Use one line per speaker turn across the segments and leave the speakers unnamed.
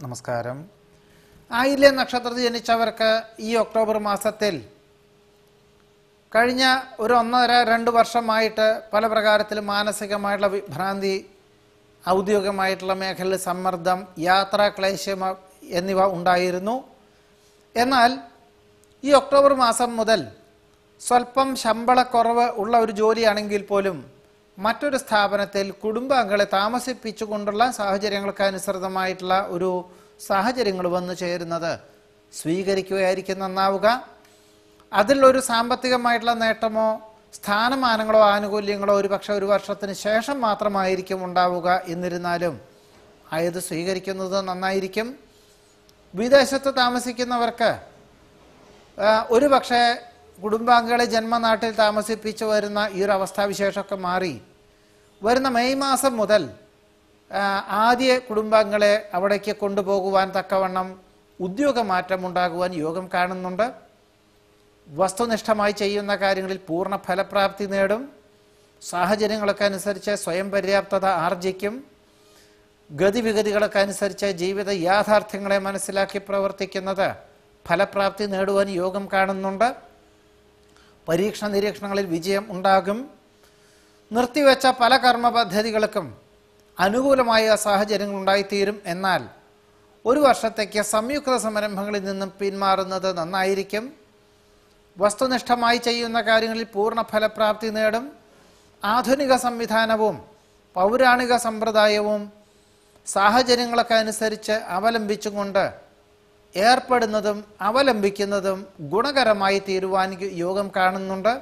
നമസ്കാരം ആയില്യ നക്ഷത്രത്തിൽ ജനിച്ചവർക്ക് ഈ ഒക്ടോബർ മാസത്തിൽ കഴിഞ്ഞ ഒരു ഒന്നര രണ്ട് വർഷമായിട്ട് പല പ്രകാരത്തിലും മാനസികമായിട്ടുള്ള വിഭ്രാന്തി ഔദ്യോഗികമായിട്ടുള്ള മേഖലയിൽ സമ്മർദ്ദം യാത്രാ ക്ലേശം എന്നിവ ഉണ്ടായിരുന്നു എന്നാൽ ഈ ഒക്ടോബർ മാസം മുതൽ സ്വല്പം ശമ്പളക്കുറവ് ഉള്ള ഒരു ജോലിയാണെങ്കിൽ പോലും മറ്റൊരു സ്ഥാപനത്തിൽ കുടുംബാംഗങ്ങളെ താമസിപ്പിച്ചുകൊണ്ടുള്ള സാഹചര്യങ്ങൾക്ക് അനുസൃതമായിട്ടുള്ള ഒരു സാഹചര്യങ്ങൾ വന്നു ചേരുന്നത് സ്വീകരിക്കുകയായിരിക്കും നന്നാവുക അതിലൊരു സാമ്പത്തികമായിട്ടുള്ള നേട്ടമോ സ്ഥാനമാനങ്ങളോ ആനുകൂല്യങ്ങളോ ഒരു പക്ഷേ ഒരു വർഷത്തിന് ശേഷം മാത്രമായിരിക്കും ഉണ്ടാവുക എന്നിരുന്നാലും ആയത് സ്വീകരിക്കുന്നത് നന്നായിരിക്കും വിദേശത്ത് താമസിക്കുന്നവർക്ക് ആ, ഒരു പക്ഷേ കുടുംബാംഗങ്ങളെ ജന്മനാട്ടിൽ താമസിപ്പിച്ച് വരുന്ന ഈ ഒരു അവസ്ഥാവിശേഷമൊക്കെ മാറി വരുന്ന മെയ് മാസം മുതൽ ആ, ആദ്യ കുടുംബാംഗങ്ങളെ അവിടേക്ക് കൊണ്ടുപോകുവാൻ തക്കവണ്ണം ഉദ്യോഗമാറ്റം ഉണ്ടാകുവാൻ യോഗം കാണുന്നുണ്ട് വസ്തുനിഷ്ഠമായി ചെയ്യുന്ന കാര്യങ്ങളിൽ പൂർണ്ണ ഫലപ്രാപ്തി നേടും സാഹചര്യങ്ങളൊക്കെ അനുസരിച്ച് സ്വയം പര്യാപ്തത ആർജിക്കും ഗതിവിഗതികളൊക്കെ അനുസരിച്ച് ജീവിത യാഥാർത്ഥ്യങ്ങളെ മനസ്സിലാക്കി പ്രവർത്തിക്കുന്നത് ഫലപ്രാപ്തി നേടുവാൻ യോഗം കാണുന്നുണ്ട് പരീക്ഷണ നിരീക്ഷണങ്ങളിൽ വിജയം ഉണ്ടാകും നിർത്തിവെച്ച പല കർമ്മ പദ്ധതികൾക്കും അനുകൂലമായ സാഹചര്യങ്ങൾ ഉണ്ടായിത്തീരും എന്നാൽ ഒരു വർഷത്തേക്ക് സംയുക്ത സംരംഭങ്ങളിൽ നിന്നും പിന്മാറുന്നത് നന്നായിരിക്കും വസ്തുനിഷ്ഠമായി ചെയ്യുന്ന കാര്യങ്ങളിൽ പൂർണ്ണ ഫലപ്രാപ്തി നേടും ആധുനിക സംവിധാനവും പൗരാണിക സമ്പ്രദായവും സാഹചര്യങ്ങളൊക്കെ അനുസരിച്ച് അവലംബിച്ചുകൊണ്ട് ഏർപ്പെടുന്നതും അവലംബിക്കുന്നതും ഗുണകരമായി തീരുവാൻ യോഗം കാണുന്നുണ്ട്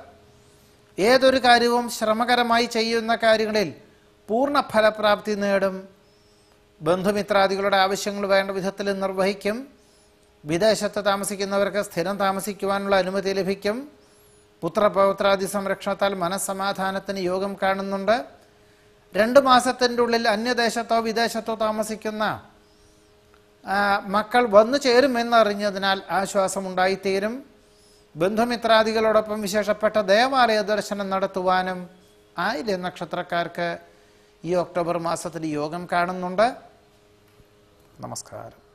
ഏതൊരു കാര്യവും ശ്രമകരമായി ചെയ്യുന്ന കാര്യങ്ങളിൽ പൂർണ്ണ ഫലപ്രാപ്തി നേടും ബന്ധുമിത്രാദികളുടെ ആവശ്യങ്ങൾ വേണ്ട വിധത്തിൽ നിർവഹിക്കും വിദേശത്ത് താമസിക്കുന്നവർക്ക് സ്ഥിരം താമസിക്കുവാനുള്ള അനുമതി ലഭിക്കും പുത്രപൗത്രാദി സംരക്ഷണത്താൽ മനസ്സമാധാനത്തിന് യോഗം കാണുന്നുണ്ട് രണ്ട് മാസത്തിൻ്റെ ഉള്ളിൽ അന്യദേശത്തോ വിദേശത്തോ താമസിക്കുന്ന ആ, മക്കൾ വന്നു ചേരുമെന്നറിഞ്ഞതിനാൽ ആശ്വാസമുണ്ടായിത്തീരും ബന്ധുമിത്രാദികളോടൊപ്പം വിശേഷപ്പെട്ട ദേവാലയ ദർശനം നടത്തുവാനും ആയില്യ നക്ഷത്രക്കാർക്ക് ഈ ഒക്ടോബർ മാസത്തിൽ യോഗം കാണുന്നുണ്ട് നമസ്കാരം